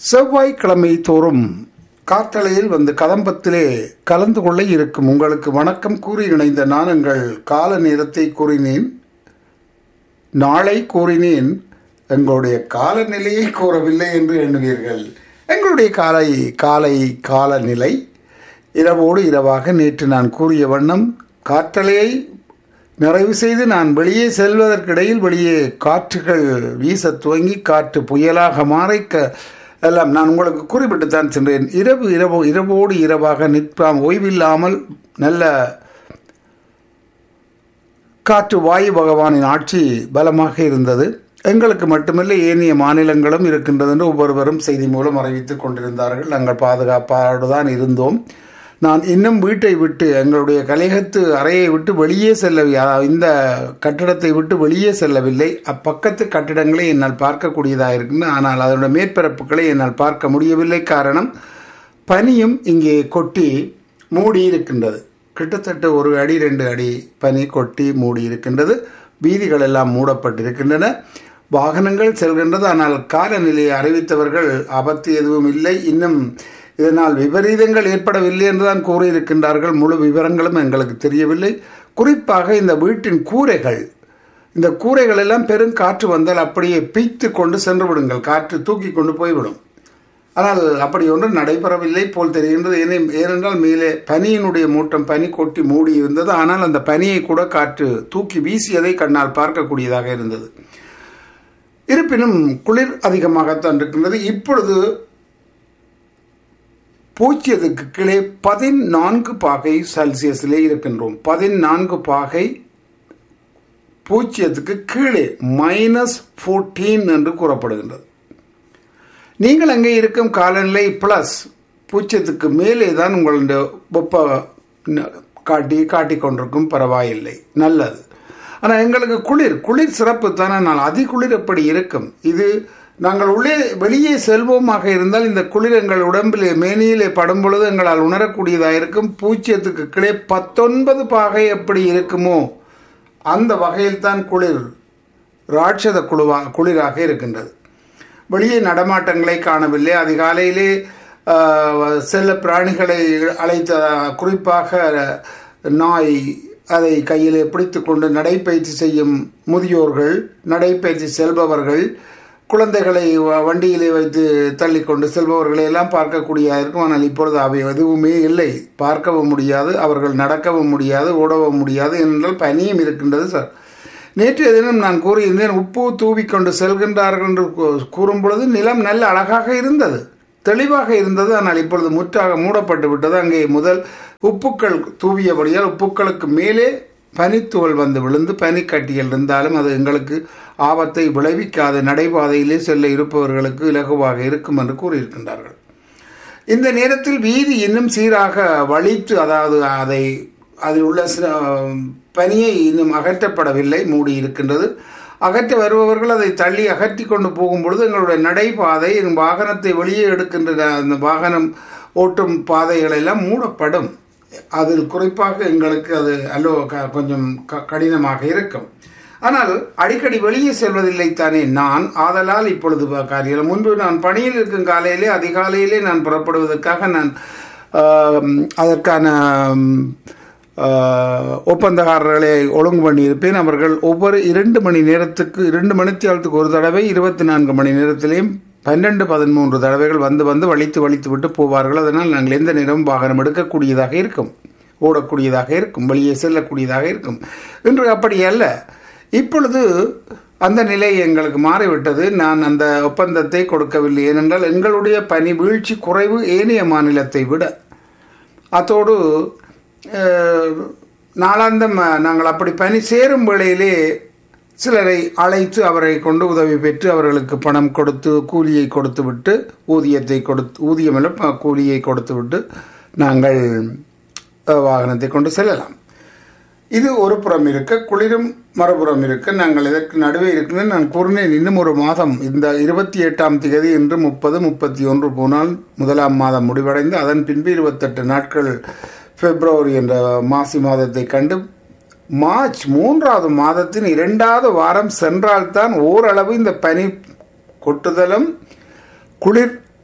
செவ்வாய்க்கிழமை தோறும் காற்றலையில் வந்து கதம்பத்திலே கலந்து கொள்ள இருக்கும் உங்களுக்கு வணக்கம் கூறி இணைந்த நான் எங்கள் கால நேரத்தை கூறினேன் நாளை கூறினேன் எங்களுடைய காலநிலையை கூறவில்லை என்று எண்ணுவீர்கள் எங்களுடைய காலை காலை காலநிலை இரவோடு இரவாக நேற்று நான் கூறிய வண்ணம் காற்றலையை நிறைவு செய்து நான் வெளியே செல்வதற்கிடையில் வெளியே காற்றுகள் வீச துவங்கி காற்று புயலாக மாறைக்க எல்லாம் நான் உங்களுக்கு குறிப்பிட்டுத்தான் சென்றேன் இரவு இரவு இரவோடு இரவாக நிற்பாம் ஓய்வில்லாமல் நல்ல காற்று வாயு பகவானின் ஆட்சி பலமாக இருந்தது எங்களுக்கு மட்டுமல்ல ஏனைய மாநிலங்களும் இருக்கின்றது என்று ஒவ்வொருவரும் செய்தி மூலம் அறிவித்துக் கொண்டிருந்தார்கள் நாங்கள் பாதுகாப்பாடு தான் இருந்தோம் நான் இன்னும் வீட்டை விட்டு எங்களுடைய கலையகத்து அறையை விட்டு வெளியே செல்லவில்லை இந்த கட்டிடத்தை விட்டு வெளியே செல்லவில்லை அப்பக்கத்து கட்டிடங்களை என்னால் பார்க்கக்கூடியதாக இருக்குன்னு ஆனால் அதனுடைய மேற்பரப்புகளை என்னால் பார்க்க முடியவில்லை காரணம் பனியும் இங்கே கொட்டி மூடி இருக்கின்றது கிட்டத்தட்ட ஒரு அடி ரெண்டு அடி பனி கொட்டி மூடி இருக்கின்றது வீதிகள் எல்லாம் மூடப்பட்டிருக்கின்றன வாகனங்கள் செல்கின்றது ஆனால் காலநிலையை அறிவித்தவர்கள் ஆபத்து எதுவும் இல்லை இன்னும் இதனால் விபரீதங்கள் ஏற்படவில்லை என்றுதான் கூறியிருக்கின்றார்கள் முழு விவரங்களும் எங்களுக்கு தெரியவில்லை குறிப்பாக இந்த வீட்டின் கூரைகள் இந்த கூரைகள் எல்லாம் பெரும் காற்று வந்தால் அப்படியே பீய்த்து கொண்டு சென்று விடுங்கள் காற்று தூக்கி கொண்டு போய்விடும் ஆனால் அப்படி ஒன்று நடைபெறவில்லை போல் தெரிகின்றது ஏனென்றால் மேலே பனியினுடைய மூட்டம் பனி கொட்டி மூடி இருந்தது ஆனால் அந்த பனியை கூட காற்று தூக்கி வீசியதை கண்ணால் பார்க்கக்கூடியதாக இருந்தது இருப்பினும் குளிர் அதிகமாகத்தான் இருக்கின்றது இப்பொழுது பூஜ்ஜியத்துக்கு கீழே பதினான்கு பாகை செல்சியஸிலே இருக்கின்றோம் பதினான்கு பாகை பூஜ்ஜியத்துக்கு கீழே மைனஸ் ஃபோர்டீன் என்று கூறப்படுகின்றது நீங்கள் அங்கே இருக்கும் காலநிலை பிளஸ் பூஜ்ஜியத்துக்கு மேலே தான் உங்களுடைய வெப்ப காட்டி காட்டி கொண்டிருக்கும் பரவாயில்லை நல்லது ஆனால் எங்களுக்கு குளிர் குளிர் சிறப்பு தானே ஆனால் அதிகுளிர் எப்படி இருக்கும் இது நாங்கள் உள்ளே வெளியே செல்வோமாக இருந்தால் இந்த குளிர் எங்கள் உடம்பிலே மேனியிலே படும் பொழுது எங்களால் உணரக்கூடியதாக இருக்கும் பூச்சியத்துக்கு கீழே பத்தொன்பது பாகை எப்படி இருக்குமோ அந்த வகையில் தான் குளிர் ராட்சத குழுவா குளிராக இருக்கின்றது வெளியே நடமாட்டங்களை காணவில்லை அதிகாலையிலே செல்ல பிராணிகளை அழைத்த குறிப்பாக நாய் அதை கையிலே பிடித்து கொண்டு நடைப்பயிற்சி செய்யும் முதியோர்கள் நடைப்பயிற்சி செல்பவர்கள் குழந்தைகளை வண்டியிலே வைத்து தள்ளி கொண்டு செல்பவர்களை எல்லாம் பார்க்கக்கூடிய இருக்கும் ஆனால் இப்பொழுது அவை எதுவுமே இல்லை பார்க்கவும் முடியாது அவர்கள் நடக்கவும் முடியாது ஓடவும் முடியாது என்றால் பனியும் இருக்கின்றது சார் நேற்றைய தினம் நான் கூறியிருந்தேன் உப்பு தூவிக்கொண்டு செல்கின்றார்கள் என்று கூறும் பொழுது நிலம் நல்ல அழகாக இருந்தது தெளிவாக இருந்தது ஆனால் இப்பொழுது முற்றாக மூடப்பட்டு விட்டது அங்கே முதல் உப்புக்கள் தூவியபடியால் உப்புக்களுக்கு மேலே பனித்துவல் வந்து விழுந்து பனிக்கட்டிகள் இருந்தாலும் அது எங்களுக்கு ஆபத்தை விளைவிக்காத நடைபாதையிலே செல்ல இருப்பவர்களுக்கு இலகுவாக இருக்கும் என்று கூறியிருக்கின்றார்கள் இந்த நேரத்தில் வீதி இன்னும் சீராக வலித்து அதாவது அதை அதில் உள்ள பனியை இன்னும் அகற்றப்படவில்லை மூடி இருக்கின்றது அகற்ற வருபவர்கள் அதை தள்ளி அகற்றி கொண்டு போகும் பொழுது எங்களுடைய நடைபாதை வாகனத்தை வெளியே எடுக்கின்ற அந்த வாகனம் ஓட்டும் பாதைகள் எல்லாம் மூடப்படும் அதில் குறிப்பாக எங்களுக்கு அது அல்லோ கொஞ்சம் கடினமாக இருக்கும் ஆனால் அடிக்கடி வெளியே செல்வதில்லை தானே நான் ஆதலால் இப்பொழுது காரியம் முன்பு நான் பணியில் இருக்கும் காலையிலே அதிகாலையிலே நான் புறப்படுவதற்காக நான் அதற்கான ஒப்பந்தக்காரர்களை ஒழுங்கு பண்ணியிருப்பேன் அவர்கள் ஒவ்வொரு இரண்டு மணி நேரத்துக்கு இரண்டு மணித்தியாலத்துக்கு ஒரு தடவை இருபத்தி நான்கு மணி நேரத்திலேயும் பன்னெண்டு பதிமூன்று தடவைகள் வந்து வந்து வலித்து வலித்து விட்டு போவார்கள் அதனால் நாங்கள் எந்த நேரமும் வாகனம் எடுக்கக்கூடியதாக இருக்கும் ஓடக்கூடியதாக இருக்கும் வெளியே செல்லக்கூடியதாக இருக்கும் இன்று அப்படி அல்ல இப்பொழுது அந்த நிலை எங்களுக்கு மாறிவிட்டது நான் அந்த ஒப்பந்தத்தை கொடுக்கவில்லை ஏனென்றால் எங்களுடைய பனி வீழ்ச்சி குறைவு ஏனைய மாநிலத்தை விட அத்தோடு நாளாந்தம் நாங்கள் அப்படி பனி சேரும் வேளையிலே சிலரை அழைத்து அவரை கொண்டு உதவி பெற்று அவர்களுக்கு பணம் கொடுத்து கூலியை கொடுத்து விட்டு ஊதியத்தை கொடுத்து ஊதியமில்ல கூலியை கொடுத்து விட்டு நாங்கள் வாகனத்தை கொண்டு செல்லலாம் இது ஒரு புறம் இருக்க குளிரும் மறுபுறம் இருக்க நாங்கள் இதற்கு நடுவே இருக்கிறது நான் கூறினேன் இன்னும் ஒரு மாதம் இந்த இருபத்தி எட்டாம் தேதி இன்று முப்பது முப்பத்தி ஒன்று போனால் முதலாம் மாதம் முடிவடைந்து அதன் பின்பு இருபத்தெட்டு நாட்கள் பிப்ரவரி என்ற மாசி மாதத்தை கண்டு மார்ச் மூன்றாவது மாதத்தின் இரண்டாவது வாரம் சென்றால்தான் ஓரளவு இந்த பனி கொட்டுதலும் குளிர்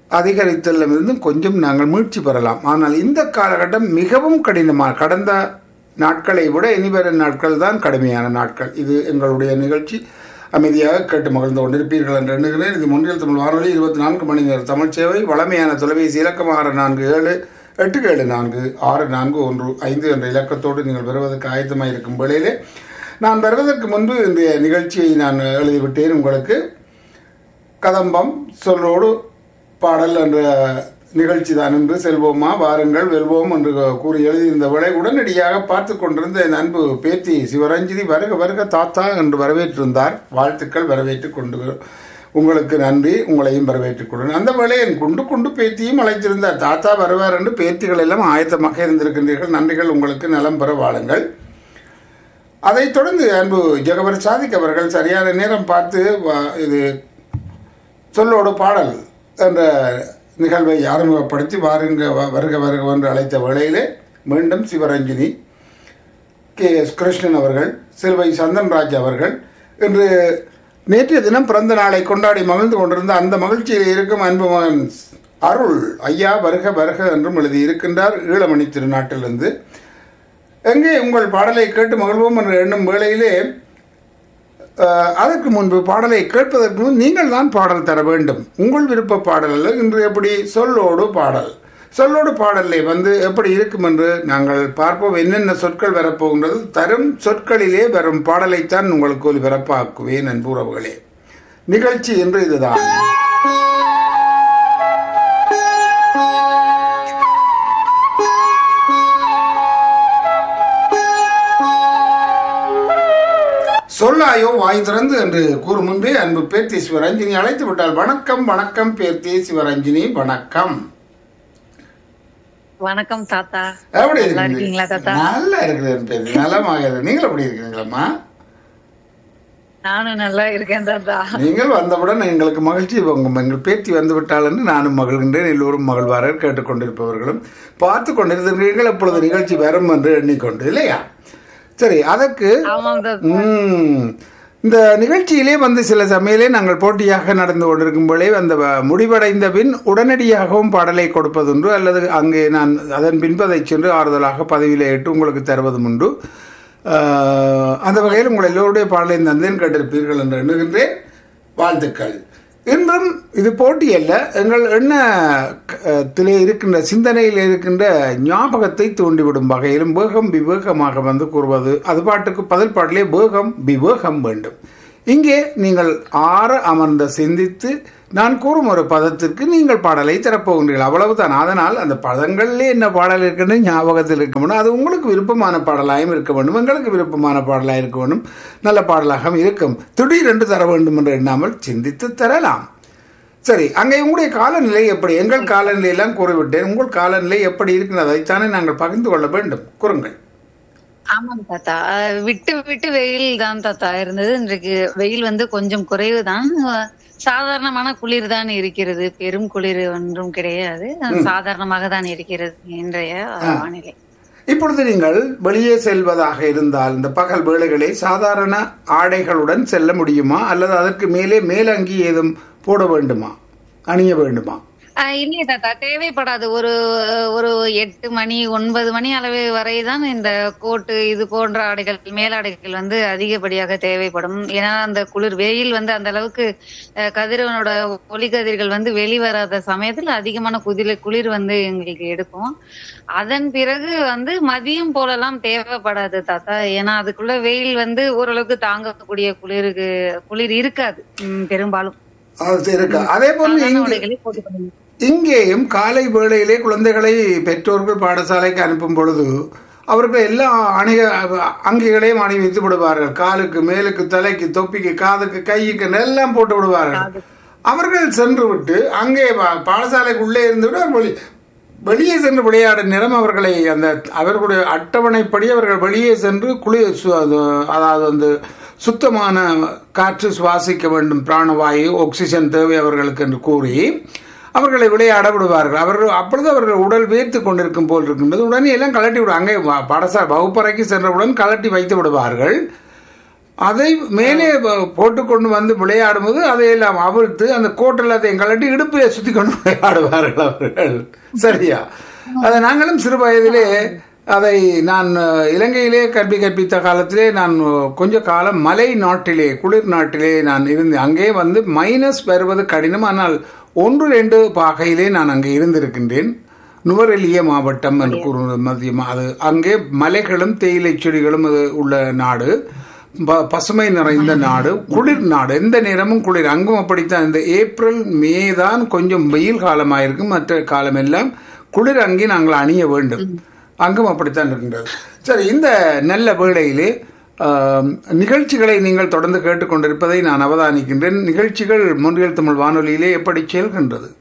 அதிகரித்தலிலிருந்து கொஞ்சம் நாங்கள் மீட்சி பெறலாம் ஆனால் இந்த காலகட்டம் மிகவும் கடினமாக கடந்த நாட்களை விட இனிவரும் நாட்கள் தான் கடுமையான நாட்கள் இது எங்களுடைய நிகழ்ச்சி அமைதியாக கேட்டு மகிழ்ந்து கொண்டிருப்பீர்கள் என்று எண்ணுகிறேன் இது முன்னில் தமிழ் வானொலி இருபத்தி நான்கு மணி நேர தமிழ் சேவை வளமையான தொலைபேசி இலக்கம் ஆறு நான்கு ஏழு எட்டு ஏழு நான்கு ஆறு நான்கு ஒன்று ஐந்து என்ற இலக்கத்தோடு நீங்கள் வருவதற்கு ஆயத்தமாக இருக்கும் வேளையிலே நான் வருவதற்கு முன்பு இன்றைய நிகழ்ச்சியை நான் எழுதிவிட்டேன் உங்களுக்கு கதம்பம் சொல்லோடு பாடல் என்ற நிகழ்ச்சி தான் என்று செல்வோமா வாருங்கள் வெல்வோம் என்று கூறி எழுதியிருந்த விலை உடனடியாக பார்த்து கொண்டிருந்த என் அன்பு பேத்தி சிவரஞ்சினி வருக வருக தாத்தா என்று வரவேற்றிருந்தார் வாழ்த்துக்கள் வரவேற்றுக் கொண்டு உங்களுக்கு நன்றி உங்களையும் வரவேற்றுக் கொள்ளுங்கள் அந்த வேளை என் குண்டு குண்டு பேத்தியும் அழைத்திருந்தார் தாத்தா வருவார் என்று பேத்திகள் எல்லாம் ஆயத்தமாக இருந்திருக்கின்றீர்கள் நன்றிகள் உங்களுக்கு நலம் பெற வாழுங்கள் அதைத் தொடர்ந்து அன்பு ஜெகவர் சாதிக் அவர்கள் சரியான நேரம் பார்த்து வா- இது சொல்லோடு பாடல் என்ற நிகழ்வை அறிமுகப்படுத்தி வாருங்க வ- வருக வருக என்று அழைத்த வேளையிலே மீண்டும் சிவரஞ்சினி கே எஸ் கிருஷ்ணன் அவர்கள் சிலுவை சந்தன்ராஜ் அவர்கள் இன்று நேற்றைய தினம் பிறந்த நாளை கொண்டாடி மகிழ்ந்து கொண்டிருந்த அந்த மகிழ்ச்சியில் இருக்கும் அன்பு மகன் அருள் ஐயா வருக வருக என்றும் எழுதி இருக்கின்றார் ஈழமணி திருநாட்டிலிருந்து எங்கே உங்கள் பாடலை கேட்டு மகிழ்வோம் என்று எண்ணும் வேளையிலே அஹ், அதற்கு முன்பு பாடலை கேட்பதற்கு முன் நீங்கள் தான் பாடல் தர வேண்டும் உங்கள் விருப்ப பாடல் அல்ல இன்று எப்படி சொல்லோடு பாடல் சொல்லோடு பாடலை வந்து எப்படி இருக்கும் என்று நாங்கள் பார்ப்போம் என்னென்ன சொற்கள் வரப்போகின்றது தரும் சொற்களிலே வரும் பாடலைத்தான் உங்களுக்கு ஒலிபரப்பாக்குவேன் அன்பு உறவுகளே நிகழ்ச்சி என்று இதுதான் சொல்லாயோ வாய் திறந்து என்று கூறும் முன்பே அன்பு பேர்த்தி சிவரஞ்சினி அழைத்து விட்டால் வணக்கம் வணக்கம் பேர்த்தி சிவரஞ்சினி வணக்கம் வணக்கம் தாத்தா எப்படி நல்லா இருக்கீங்க இருக்கீங்களா தாத்தா நல்லா இருக்கிறேன் பேர்த்தி நலமாக இருக்கு. நீங்கள் எப்படி இருக்கிறீங்களம்மா நானும் நல்லா இருக்கேன் தாத்தா நீங்கள் வந்தவுடன் எங்களுக்கு மகிழ்ச்சி உங்க எங்கள் பேத்தி வந்து விட்டால் என்று நானும் மகிழ்கின்றேன் எல்லோரும் மகிழ்வாரர் கேட்டுக்கொண்டிருப்பவர்களும் பார்த்து கொண்டிருக்கிறீர்கள் எப்பொழுது நிகழ்ச்சி வரும் என்று எண்ணிக்கொண்டு இல்லையா சரி அதற்கு ஆமாம் தாத்தா ம். இந்த நிகழ்ச்சியிலே வந்து சில சமையலே நாங்கள் போட்டியாக நடந்து கொண்டிருக்கும் போதே அந்த வ- முடிவடைந்த பின் உடனடியாகவும் பாடலை கொடுப்பதுண்டு அல்லது அங்கே நான் அதன் பின்பதை சென்று ஆறுதலாக பதவியிலே இட்டு உங்களுக்கு தருவதும் உண்டு ஆஹ், அந்த வகையில் உங்கள் எல்லோருடைய பாடலை தந்தேன் கேட்டிருப்பீர்கள் என்று எண்ணுகின்றேன் வாழ்த்துக்கள் இன்றும் இது போட்டி அல்ல எங்கள் எண்ணத்திலே இருக்கின்ற சிந்தனையில் இருக்கின்ற ஞாபகத்தை தூண்டிவிடும் வகையிலும் வேகம் விவேகமாக வந்து கூறுவது அது பாட்டுக்கு பதில் பாடலே வேகம் விவேகம் வேண்டும் இங்கே நீங்கள் ஆற அமர்ந்த சிந்தித்து நான் கூறும் ஒரு பதத்திற்கு நீங்கள் பாடலை தரப்போகின்றீர்கள் அவ்வளவுதான் அதனால் அந்த பதங்களிலே என்ன பாடல் இருக்குன்னு ஞாபகத்தில் இருக்க வேண்டும் அது உங்களுக்கு விருப்பமான பாடலாயும் இருக்க வேண்டும் எங்களுக்கு விருப்பமான பாடலாக இருக்க வேண்டும் நல்ல பாடலாக இருக்கும் திடீரென்று தர வேண்டும் என்று எண்ணாமல் சிந்தித்து தரலாம் சரி அங்கே உங்களுடைய காலநிலை எப்படி எங்கள் காலநிலையெல்லாம் கூறிவிட்டேன் உங்கள் காலநிலை எப்படி இருக்கிறது அதைத்தானே நாங்கள் பகிர்ந்து கொள்ள வேண்டும் கூறுங்கள் ஆமாம் தாத்தா அஹ் விட்டு விட்டு வெயில் தான் தாத்தா இருந்தது இன்றைக்கு வெயில் வந்து கொஞ்சம் குறைவு தான் சாதாரணமான குளிர் தான் இருக்கிறது பெரும் குளிர் ஒன்றும் கிடையாது சாதாரணமாக தான் இருக்கிறது இன்றைய வானிலை இப்பொழுது நீங்கள் வெளியே செல்வதாக இருந்தால் இந்த பகல் வேளைகளில் சாதாரண ஆடைகளுடன் செல்ல முடியுமா அல்லது அதற்கு மேலே மேலங்கி ஏதும் போட வேண்டுமா அணிய வேண்டுமா ஆஹ் இல்லையே தாத்தா தேவைப்படாது ஒரு ஒரு எட்டு மணி ஒன்பது மணி அளவு வரை தான் இந்த கோட்டு இது போன்ற ஆடைகள் மேலாடைகள் வந்து அதிகப்படியாக தேவைப்படும் ஏன்னா அந்த குளிர் வெயில் வந்து அந்த அளவுக்கு அஹ், கதிரவனோட ஒளி கதிர்கள் வந்து வெளிவராத சமயத்துல அதிகமான குதிரை குளிர் வந்து எங்களுக்கு எடுக்கும் அதன் பிறகு வந்து மதியம் போலலாம் தேவைப்படாது தாத்தா ஏன்னா அதுக்குள்ள வெயில் வந்து ஓரளவுக்கு தாங்கக்கூடிய குளிருக்கு குளிர் இருக்காது ம், பெரும்பாலும் அது இருக்கு அதே போல சாதாரண இங்கு உடைகளை போட்டுக்கணும் இங்கேயும் காலை வேளையிலே குழந்தைகளை பெற்றோர்கள் பாடசாலைக்கு அனுப்பும் பொழுது அவர்கள் எல்லா அணிக அங்கிகளையும் அணிவித்து விடுவார்கள் காலுக்கு மேலுக்கு தலைக்கு தொப்பிக்கு காதுக்கு கைக்கு எல்லாம் போட்டு விடுவார்கள் அவர்கள் சென்று விட்டு அங்கே பா- பாடசாலைக்கு உள்ளே இருந்து விட வெளி வெளியே சென்று விளையாடும் நேரம் அவர்களை அந்த அவர்களுடைய அட்டவணைப்படி அவர்கள் வெளியே சென்று குளிர் சு- அது- அதாவது வந்து சுத்தமான காற்று சுவாசிக்க வேண்டும் பிராணவாயு ஆக்சிஜன் தேவை அவர்களுக்கு என்று கூறி அவர்களை விளையாட விடுவார்கள் அவர்கள் அப்பொழுது அவர்கள் உடல் வேர்த்து கொண்டிருக்கும் போல் இருக்கின்றது உடனே எல்லாம் கலட்டி விடு அங்கே வா- பாடசாலை வகுப்பறைக்கு சென்றவுடன் கலட்டி வைத்து விடுவார்கள் அதை மேலே ப- போட்டுக்கொண்டு வந்து விளையாடும்போது அதையெல்லாம் அவிழ்த்து அந்த கோட்டில் அதை கலட்டி இடுப்பிலே சுத்தி கொண்டு விளையாடுவார்கள் அவர்கள் சரியா அதை நாங்களும் சிறு வயதிலே அதை நான் அஹ், இலங்கையிலே கல்வி கற்பித்த காலத்திலே நான் அஹ், கொஞ்ச காலம் மலை நாட்டிலே குளிர் நாட்டிலே நான் இருந்தேன் அங்கே வந்து மைனஸ் வருவது கடினம் ஆனால் ஒன்று ரெண்டு பாகையிலே நான் அங்கே இருந்திருக்கின்றேன் நுவரெலிய மாவட்டம் என்று கூறுவது மதியம் அது அங்கே மலைகளும் தேயிலை செடிகளும் அது உள்ள நாடு ப- பசுமை நிறைந்த நாடு குளிர் நாடு எந்த நேரமும் குளிர் அங்கும் அப்படித்தான் இந்த ஏப்ரல் மே தான் கொஞ்சம் வெயில் காலமாயிருக்கும் மற்ற காலம் எல்லாம் குளிர் அங்கே நாங்கள் அணிய வேண்டும் அங்கும் அப்படித்தான் இருக்கின்றது சரி இந்த நல்ல வேளையிலே ஆம், நிகழ்ச்சிகளை நீங்கள் தொடர்ந்து கேட்டுக்கொண்டிருப்பதை நான் அவதானிக்கின்றேன் நிகழ்ச்சிகள் முன்றியல் தமிழ் வானொலியிலே எப்படி செல்கின்றது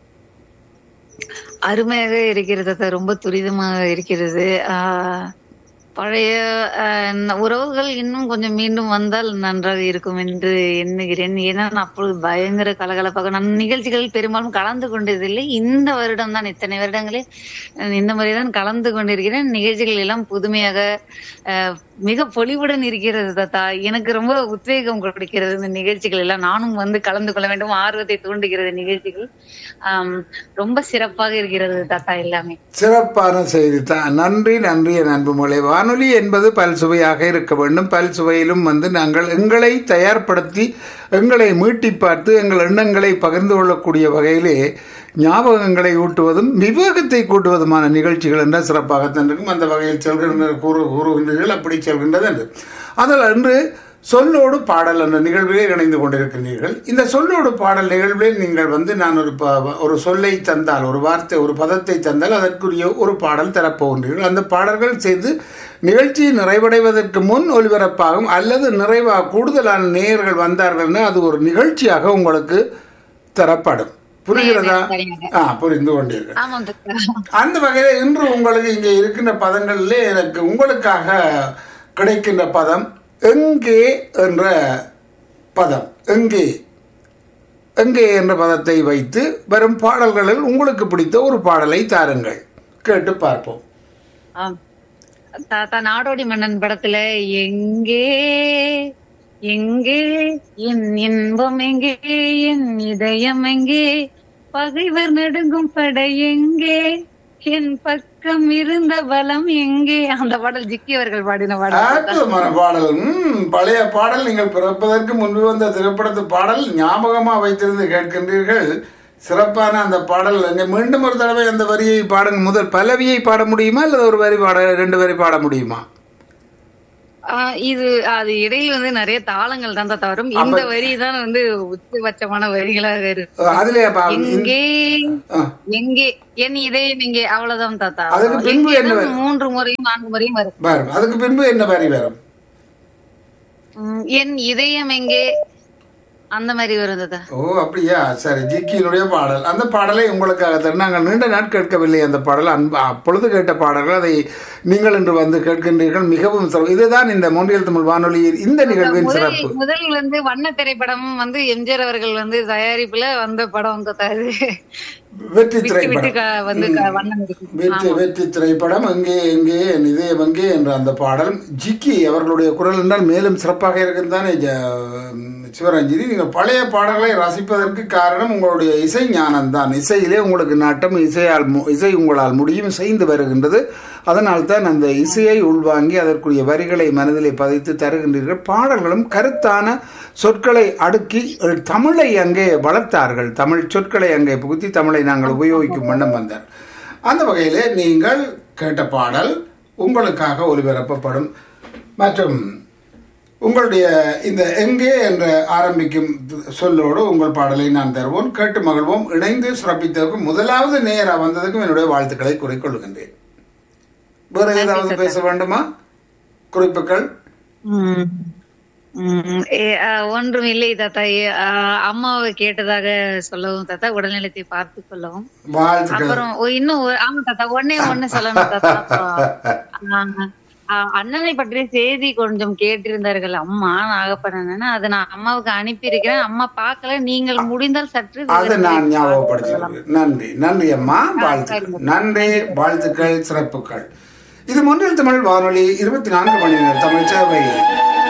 அருமையாக இருக்கிறது அக்கா. ரொம்ப துரிதமாக இருக்கிறது ஆஹ் பழைய ஆஹ், ந- உறவுகள் இன்னும் கொஞ்சம் மீண்டும் வந்தால் நன்றாக இருக்கும் என்று எண்ணுகிறேன் ஏன்னா நான் அப்பொழுது பயங்கர கலகலப்பாக நான் நிகழ்ச்சிகள் பெரும்பாலும் கலந்து கொண்டதில்லை இந்த வருடம் தான் இத்தனை வருடங்களே அஹ், இந்த முறைதான் கலந்து கொண்டிருக்கிறேன் நிகழ்ச்சிகள் எல்லாம் புதுமையாக ஆஹ், மிக பொலிவுடன் இருக்கிறது தாத்தா எனக்கு ரொம்ப உத்வேகம் கொடுக்கிறது இந்த நிகழ்ச்சிகள் எல்லாம் நானும் வந்து கலந்து கொள்ள வேண்டும் ஆர்வத்தை தூண்டுகிறது நிகழ்ச்சிகள் ஆம், ரொம்ப சிறப்பாக இருக்கிறது தாத்தா எல்லாமே சிறப்பான செய்தி தான் நன்றி நன்றி என் அன்புமலை வானொலி என்பது பல் சுவையாக இருக்க வேண்டும் பல் சுவையிலும் வந்து நாங்கள் எங்களை தயார்படுத்தி எங்களை மீட்டி பார்த்து எங்கள் எண்ணங்களை பகிர்ந்து கொள்ளக்கூடிய வகையிலே ஞாபகங்களை ஊட்டுவதும் விவேகத்தை கூட்டுவதுமான நிகழ்ச்சிகள் என்ற சிறப்பாகத்தான் இருக்கும் அந்த வகையில் செல்கின்ற கூறு கூறுகின்றீர்கள் அப்படி செல்கின்றது என்று அதில் அன்று சொல்லோடு பாடல் என்ற நிகழ்விலே இணைந்து கொண்டிருக்கின்றீர்கள் இந்த சொல்லோடு பாடல் நிகழ்விலே நீங்கள் வந்து நான் ஒரு ப- ஒரு சொல்லை தந்தால் ஒரு வார்த்தை ஒரு பதத்தை தந்தால் அதற்குரிய ஒரு பாடல் தரப்போகின்றீர்கள் அந்த பாடல்கள் செய்து நிகழ்ச்சி நிறைவடைவதற்கு முன் ஒலிபரப்பாகும் அல்லது நிறைவா கூடுதலான நேயர்கள் வந்தார்கள்னா அது ஒரு நிகழ்ச்சியாக உங்களுக்கு தரப்படும் புரிகிறதா சரிங்க. ஆ புரிந்து கொண்டீர்கள் ஆமாம் தாத்தா அந்த வகையில் இன்று உங்களுக்கு இங்கே இருக்கின்ற பதங்களிலே எனக்கு உங்களுக்காக கிடைக்கின்ற பதம் எங்கே என்ற பதம் எங்கே எங்கே என்ற பதத்தை வைத்து வரும் பாடல்களில் உங்களுக்கு பிடித்த ஒரு பாடலை தாருங்கள் கேட்டு பார்ப்போம் ஆம். தாத்தா நாடோடி மன்னன் படத்துல எங்கே எங்கே என் இன்பம் எங்கே என் இதயம் எங்கே பகைவர் நடுங்கும் படை எங்கே என் பக்கம் இருந்த பலம் எங்கே அந்த பாடல் ஜிக்கி அவர்கள் பாடின பாடல் அற்புதமான பாடல் ம், பழைய பாடல் நீங்கள் பிறப்பதற்கு முன்பு வந்த திரைப்படத்து பாடல் ஞாபகமா வைத்திருந்து கேட்கின்றீர்கள் சிறப்பான அந்த பாடல் அங்கே மீண்டும் ஒரு தடவை அந்த வரியை பாடுங்க முதல் பல்லவியை பாட முடியுமா அல்லது ஒரு வரி பாட ரெண்டு வரி பாட முடியுமா ஆஹ் இது அது இடையில் வந்து நிறைய தாளங்கள் தான் தாத்தா வரும் இந்த வரி தான் வந்து உச்சபட்சமான வரிகளாக இருக்கு அதுல பா- எங்கே ஆ, எங்கே என் இதயம் எங்கே அவ்வளவுதான் தாத்தா அதுக்கு பின்பு எங்கே என்ன தான் மூன்று முறையும் நான்கு முறையும் வரும் வரும் அதுக்கு பின்பு என்ன வரி வரும் உம், என் இதயம் எங்கே அந்த மாதிரி வரும் தாத்தா ஓ அப்படியா சரி ஜிக்கியினுடைய பாடல் அந்த பாடலை உங்களுக்காக தரும் நாங்கள் நீண்ட நாள் கேட்கவில்லை அந்த பாடல் அன்பு அப்பொழுது கேட்ட பாடல்கள் அதை நீங்கள் இன்று வந்து கேட்கின்றீர்கள் மிகவும் சிறப்பு இதுதான் இந்த மொன்றியல் தமிழ் வானொலியில் இந்த நிகழ்வின் முதல் சிறப்பு முதல் வந்து வண்ண திரைப்படம் வந்து எம்ஜிஆர் அவர்கள் வந்து தயாரிப்புல வந்த படம் தாத்தா இது வெற்றி விட்டு விட்டு திரைப்படம் க- வந்து க- வண்ணம் இருக்கு வெற்றி வெற்றி திரைப்படம் எங்கே எங்கே என் இதயம் எங்கே என்ற அந்த பாடல் ஜிக்கி அவர்களுடைய குரல் என்றால் மேலும் சிறப்பாக இருக்குந்தானே சிவரஞ்சனி நீங்கள் பழைய பாடல்களை ரசிப்பதற்கு காரணம் உங்களுடைய இசை ஞானம்தான் இசையிலே உங்களுக்கு நாட்டம் இசையால் மு- இசை உங்களால் முடியும் செய்து வருகின்றது அதனால் தான் அந்த இசையை உள்வாங்கி அதற்குரிய வரிகளை மனதிலே பதித்து தருகின்றீர்கள் பாடல்களும் கருத்தான சொற்களை அடுக்கி அஹ், தமிழை அங்கே வளர்த்தார்கள் தமிழ் சொற்களை அங்கே புகுத்தி தமிழை நாங்கள் உபயோகிக்கும் வண்ணம் வந்தார் அந்த வகையிலே நீங்கள் கேட்ட பாடல் உங்களுக்காக ஒலிபரப்பப்படும் மற்றும் உங்களுடைய இந்த எங்கே என்ற ஆரம்பிக்கும் சொல்லோடு உங்கள் பாடலை நான் தருவோம் கேட்டு மகிழ்வோம் இணைந்து சிறப்பித்ததற்கும் முதலாவது நேரா வந்ததுக்கும் என்னுடைய வாழ்த்துக்களை கூறிக்கொள்கின்றேன் வேறு ஏதாவது பேச வேண்டுமா குறிப்புகள் உம் உம் ஏ- ஆ, ஒன்றும் இல்லை தாத்தா ஏ, ஆ, அம்மாவை கேட்டதாக சொல்லவும் தாத்தா உடல்நலத்தை பார்த்து கொள்ளவும் வாழ்த்துக்கள் அப்புறம் ஒ- இன்னும் ஒரு- ஆமா தாத்தா ஒன்னே ஒண்ணு சொல்லணும் தாத்தா அப்புறம், ஆ, ஆ, அண்ணனை பற்றிய செய்தி கொஞ்சம் கேட்டிருந்தார்கள் அம்மா நாகப்பண்ணன் அதை நான் அம்மாவுக்கு அனுப்பி இருக்கிறேன் அம்மா பார்க்கல நீங்கள் முடிந்தால் சற்று அதை விவரங்களை நான் ஞாபகப்படுத்துகிறேன் நன்றி நன்றி அம்மா வாழ்த்துக்கள் நன்றி வாழ்த்துக்கள் சிறப்புகள் இது முன்னில் தமிழ் வானொலி இருபத்தி நான்கு மணி நேரம் தமிழ் சேவை